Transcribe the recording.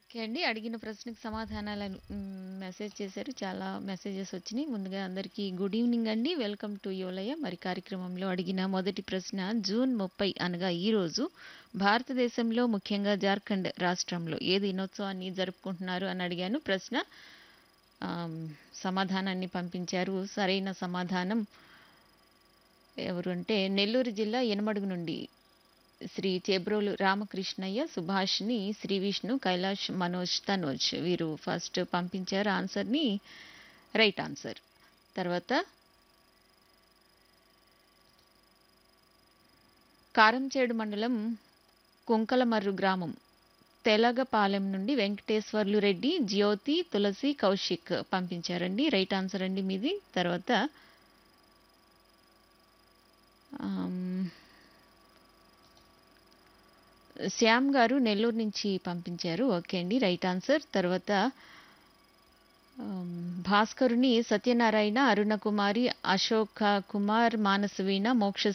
Okay అండి. అడిగిన ప్రశ్నకు సమాధానాలను హ్మ్, మెసేజ్ చేశారు. చాలా మెసేజెస్ వచ్చినియి. ముందుగా అందరికీ గుడ్ ఈవెనింగ్ అండి. వెల్కమ్ టు యోలయ. మరి కార్యక్రమంలో అడిగిన మొదటి ప్రశ్న జూన్ 30 అనగా ఈరోజు భారతదేశంలో ముఖ్యంగా జార్ఖండ్ రాష్ట్రంలో ఏ దినోత్సవాన్ని జరుపుకుంటున్నారు అని అడిగాను. ప్రశ్న ఆహ్, సమాధానాన్ని పంపించారు. సరైన సమాధానం ఎవరు అంటే నెల్లూరు జిల్లా యనమడుగు నుండి శ్రీ చేబ్రోలు రామకృష్ణయ్య, సుభాషిణి, శ్రీ విష్ణు, కైలాష్, మనోజ్, తనోజ్ వీరు ఫస్ట్ పంపించారు ఆన్సర్‌ని. Right answer. తర్వాత కారంచేడు మండలం కుంకలమర్రు గ్రామం తెలగపాలెం నుండి వెంకటేశ్వర్లు రెడ్డి, జ్యోతి, తులసి, కౌశిక్ పంపించారండి. రైట్ ఆన్సర్ అండి మీది. తర్వాత ఆహ్, శ్యామ్ గారు నెల్లూరు నుంచి పంపించారు. ఓకే అండి. Right answer. తర్వాత ఆహ్, భాస్కరుని సత్యనారాయణ, అరుణకుమారి, అశోక కుమార్, మానసవీణ, మోక్ష